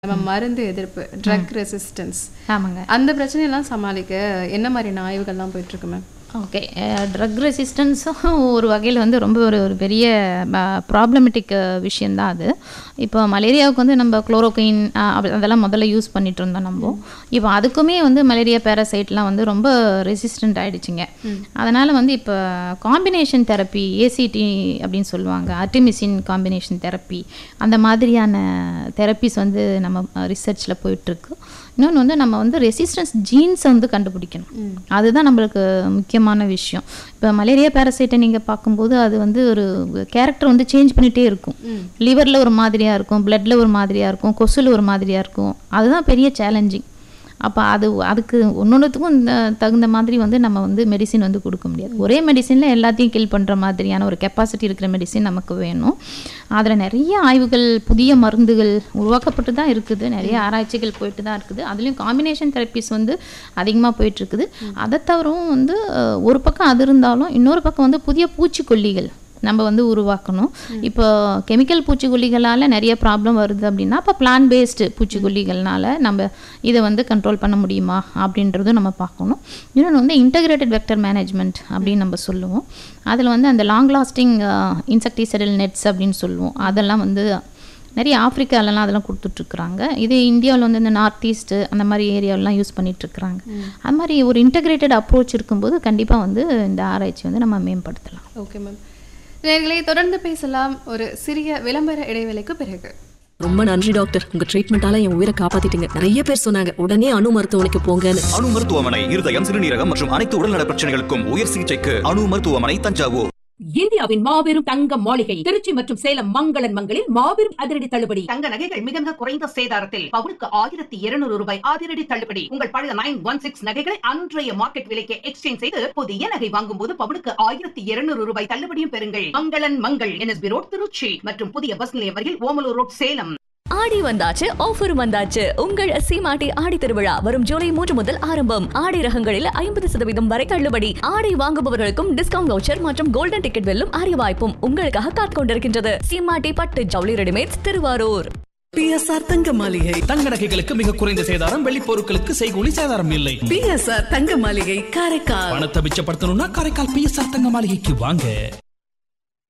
நம்ம மருந்து எதிர்ப்பு ட்ரக் ரெசிஸ்டன்ஸ் ஆமாங்க அந்த பிரச்சனையெல்லாம் சமாளிக்க என்ன மாதிரியான ஆய்வுகள்லாம் போயிட்டு இருக்கு மேம் ஓகே ட்ரக் ரெசிஸ்டன்ஸும் ஒரு வகையில் வந்து ரொம்ப ஒரு ஒரு பெரிய ப்ராப்ளமெட்டிக் விஷயந்தான் அது இப்போ மலேரியாவுக்கு வந்து நம்ம குளோரோகைன் அதெல்லாம் முதல்ல யூஸ் பண்ணிட்டு இருந்தோம் நம்ம இப்போ அதுக்குமே வந்து மலேரியா பேரசைட்லாம் வந்து ரொம்ப ரெசிஸ்டண்ட் ஆயிடுச்சுங்க அதனால் வந்து இப்போ காம்பினேஷன் தெரப்பி ஏசிடி அப்படின்னு சொல்லுவாங்க அர்டிமிசின் காம்பினேஷன் தெரப்பி அந்த மாதிரியான தெரப்பிஸ் வந்து நம்ம ரிசர்ச்சில் போயிட்டுருக்கு இன்னொன்று வந்து நம்ம வந்து ரெசிஸ்டன்ஸ் ஜீன்ஸை வந்து கண்டுபிடிக்கணும் அதுதான் நம்மளுக்கு முக்கியமான விஷயம் இப்போ மலேரியா பேரசைட்டை நீங்கள் பார்க்கும்போது அது வந்து ஒரு கேரக்டர் வந்து சேஞ்ச் பண்ணிகிட்டே இருக்கும் லிவரில் ஒரு மாதிரியாக இருக்கும் பிளட்டில் ஒரு மாதிரியாக இருக்கும் கொசுல ஒரு மாதிரியாக இருக்கும் அதுதான் பெரிய சேலஞ்சிங் அப்போ அது அதுக்கு ஒன்னொன்றுத்துக்கும் இந்த தகுந்த மாதிரி வந்து நம்ம வந்து மெடிசின் வந்து கொடுக்க முடியாது ஒரே மெடிசினில் எல்லாத்தையும் கில் பண்ணுற மாதிரியான ஒரு கெப்பாசிட்டி இருக்கிற மெடிசின் நமக்கு வேணும் அதில் நிறைய ஆய்வுகள் புதிய மருந்துகள் உருவாக்கப்பட்டு தான் இருக்குது நிறைய ஆராய்ச்சிகள் போயிட்டு தான் இருக்குது அதுலேயும் காம்பினேஷன் தெரப்பிஸ் வந்து அதிகமாக போயிட்டு இருக்குது அதை தவிரவும் வந்து அஹ், ஒரு பக்கம் அது இருந்தாலும் இன்னொரு பக்கம் வந்து புதிய பூச்சிக்கொல்லிகள் நம்ம வந்து உருவாக்கணும் இப்போ கெமிக்கல் பூச்சிக்கொல்லிகளால் நிறைய ப்ராப்ளம் வருது அப்படின்னா அப்போ பிளான் பேஸ்டு பூச்சிக்கொல்லிகள்னால நம்ம இதை வந்து கண்ட்ரோல் பண்ண முடியுமா அப்படின்றதும் நம்ம பார்க்கணும் இன்னொன்று வந்து இன்டகிரேட்டட் வெக்டர் மேனேஜ்மெண்ட் அப்படின்னு நம்ம சொல்லுவோம் அதில் வந்து அந்த லாங் லாஸ்டிங் இன்செக்டிசைடல் நெட்ஸ் அப்படின்னு சொல்லுவோம் அதெல்லாம் வந்து நிறைய ஆப்பிரிக்காலலாம் அதெல்லாம் கொடுத்துட்ருக்குறாங்க இது இந்தியாவில் வந்து இந்த நார்த் ஈஸ்ட்டு அந்த மாதிரி ஏரியாவிலாம் யூஸ் பண்ணிகிட்ருக்குறாங்க அது மாதிரி ஒரு இன்டகிரேட்டட் அப்ரோச் இருக்கும்போது கண்டிப்பாக வந்து இந்த ஆராய்ச்சி வந்து நம்ம மேம்படுத்தலாம் ஓகே மேம் நேர்களை தொடர்ந்து பேசலாம் ஒரு சிறிய விளம்பர இடைவேளைக்கு பிறகு ரொம்ப நன்றி டாக்டர் உங்க ட்ரீட்மெண்டால என் உயிரை காப்பாத்திட்டீங்க நிறைய பேர் சொன்னாங்க உடனே அணு மருத்துவமனைக்கு போங்கன்னு அணு மருத்துவமனை இருதயம் சிறுநீரகம் மற்றும் அனைத்து உடல்நல பிரச்சனைகளுக்கும் உயர் சிகிச்சைக்கு அணு மருத்துவமனை தஞ்சாவூர் இந்தியாவின் மாபெரும் தங்க மாளிகை திருச்சி மற்றும் சேலம் மங்களன் மங்களில் மாபெரும் அதிரடி தள்ளுபடி தங்க நகைகள் மிக மிக குறைந்த சேதாரத்தில் பவுனுக்கு ஆயிரத்தி இருநூறு ரூபாய் அதிரடி தள்ளுபடி உங்கள் பழைய நைன் ஒன் சிக்ஸ் நகைகளை அன்றைய மார்க்கெட் விலைக்கு எக்ஸ்சேஞ்ச் செய்து புதிய நகை வாங்கும் போது பவுனுக்கு ஆயிரத்தி இருநூறு ரூபாய் தள்ளுபடியும் பெறுங்கள் மங்களன் மங்கள் என்எஸ்பி ரோட் திருச்சி மற்றும் புதிய பஸ் நிலையம் வரையில் ஓமலூர் ரோட் சேலம் ஆடி வந்தாச்சு ஆஃபரும் வந்தாச்சு உங்கள் சீமாட்டி ஆடி திருவிழா வரும் ஜூலை மூன்று முதல் ஆரம்பம் ஆடை ரகங்களில் ஐம்பது சதவீதம் வரை தள்ளுபடி ஆடை வாங்குபவர்களுக்கும் டிஸ்கவுண்ட் வவுச்சர் மற்றும் கோல்டன் டிக்கெட் வெல்லும் அரிய வாய்ப்பும் உங்களுக்காக காத்துக் கொண்டிருக்கின்றது சீமாட்டி பட்டு ஜவுளி ரெடிமேட்ஸ் திருவாரூர் பிஎஸ்ஆர் தங்க மாளிகை தங்க நகைகளுக்கு மிக குறைந்த சேதாரம் வெள்ளி பொருட்களுக்கு செய்கூலி சேதாரம் இல்லை பிஎஸ்ஆர் தங்க மாளிகை காரைக்கால் பணத்தை மிச்சப்படுத்தணும்னா காரைக்கால் பிஎஸ்ஆர் தங்க மாளிகைக்கு வாங்க